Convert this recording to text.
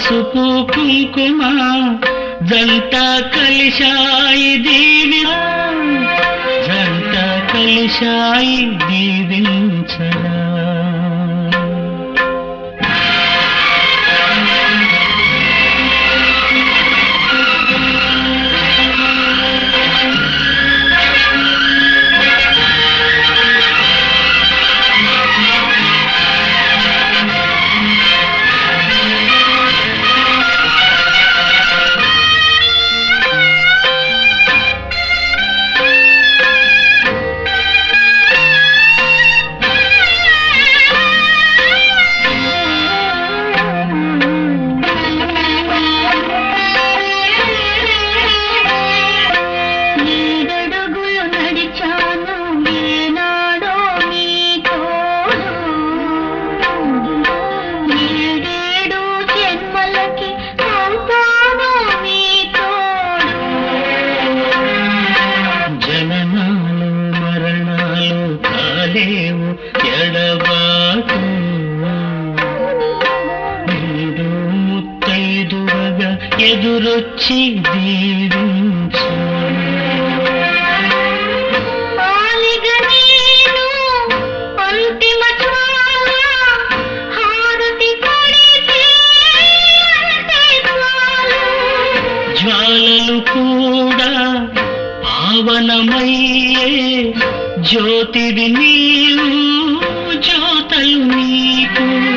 పసుపు కుంకుమ జంట కలిశాయి దీవి జంట కలిశాయి దీవించరా ఏడడుగులు నడిచాను ఏనాడో నీ తోడు ఏడేడు జన్మలకి అవుతాను నీ తోడు జననాలు మరణాలు కాలేవు ఎడబాటు నీడు ముత్తైదువగా ఎదురొచ్చి దీవించు పాలిగ నేను అంతిమ జ్వాల హారతి కొడితే అంతే చాలు జ్వాలలు కూడా పావనమయ్యే జ్యోతివి నీవు జ్యోతలు నీకు